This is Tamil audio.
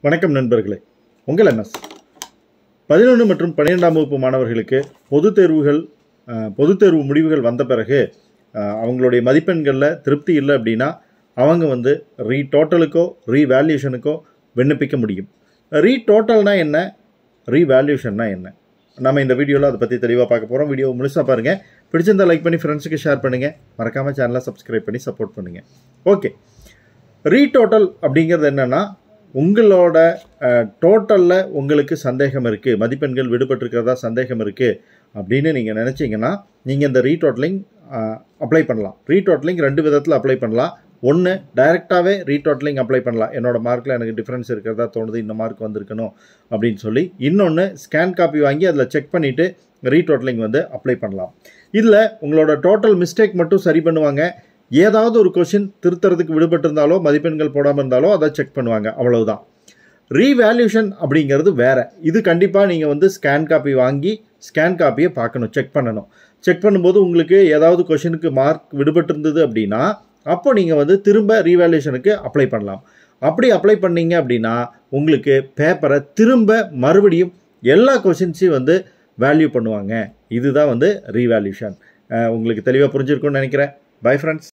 வணக்கம் நண்பர்களே உங்கள் எம்எஸ் பதினொன்று மற்றும் பன்னிரெண்டாம் வகுப்பு மாணவர்களுக்கு பொதுத் தேர்வுகள் அஹ், பொதுத் தேர்வு முடிவுகள் வந்த பிறகு அஹ், அவங்களுடைய மதிப்பெண்களில் திருப்தி இல்லை அப்படின்னா அவங்க வந்து ரீ டோட்டலுக்கோ ரீவேல்யூஷனுக்கோ விண்ணப்பிக்க முடியும் ரீ டோட்டல்னா என்ன ரீவேல்யூஷன்னா என்ன நம்ம இந்த வீடியோவில் அதை பற்றி தெளிவாக பார்க்க போகிறோம் வீடியோ முழுசாக பாருங்கள் பிடிச்சிருந்தா லைக் பண்ணி ஃப்ரெண்ட்ஸுக்கு ஷேர் பண்ணுங்கள் மறக்காமல் சேனலை சப்ஸ்கிரைப் பண்ணி சப்போர்ட் பண்ணுங்கள் ஓகே ரீடோட்டல் அப்படிங்கிறது என்னன்னா உங்களோட டோட்டலில் உங்களுக்கு சந்தேகம் இருக்குது மதிப்பெண்கள் விடுபட்டிருக்கிறதா சந்தேகம் இருக்குது அப்படின்னு நீங்கள் நினச்சிங்கன்னா நீங்கள் இந்த ரீடோட்டலிங் அப்ளை பண்ணலாம் ரீடோட்டலிங் ரெண்டு விதத்தில் அப்ளை பண்ணலாம் ஒன்று டைரெக்டாகவே ரீடோட்டலிங் அப்ளை பண்ணலாம் என்னோட மார்க்கில் எனக்கு டிஃப்ரென்ஸ் இருக்கிறதா தோணுது இந்த மார்க் வந்திருக்கணும் அப்படின்னு சொல்லி இன்னொன்று ஸ்கேன் காப்பி வாங்கி அதில் செக் பண்ணிவிட்டு ரீடோட்டலிங் வந்து அப்ளை பண்ணலாம் இதில் உங்களோட டோட்டல் மிஸ்டேக் மட்டும் சரி பண்ணுவாங்க ஏதாவது ஒரு கொஷின் திருத்துறதுக்கு விடுபட்டிருந்தாலோ மதிப்பெண்கள் போடாமல் இருந்தாலோ அதை செக் பண்ணுவாங்க அவ்வளவுதான் ரீவேல்யூஷன் அப்படிங்கிறது வேற இது கண்டிப்பாக நீங்கள் வந்து ஸ்கேன் காப்பி வாங்கி ஸ்கேன் காப்பியை பார்க்கணும் செக் பண்ணணும் செக் பண்ணும்போது உங்களுக்கு ஏதாவது கொஷினுக்கு மார்க் விடுபட்டிருந்தது அப்படின்னா அப்போ நீங்கள் வந்து திரும்ப ரீவேல்யூஷனுக்கு அப்ளை பண்ணலாம் அப்படி அப்ளை பண்ணீங்க அப்படின்னா உங்களுக்கு பேப்பரை திரும்ப மறுபடியும் எல்லா கொஷின்ஸையும் வந்து வேல்யூ பண்ணுவாங்க இதுதான் வந்து ரீவேல்யூஷன் உங்களுக்கு தெளிவாக புரிஞ்சிருக்கும்னு நினைக்கிறேன் பை ஃப்ரெண்ட்ஸ்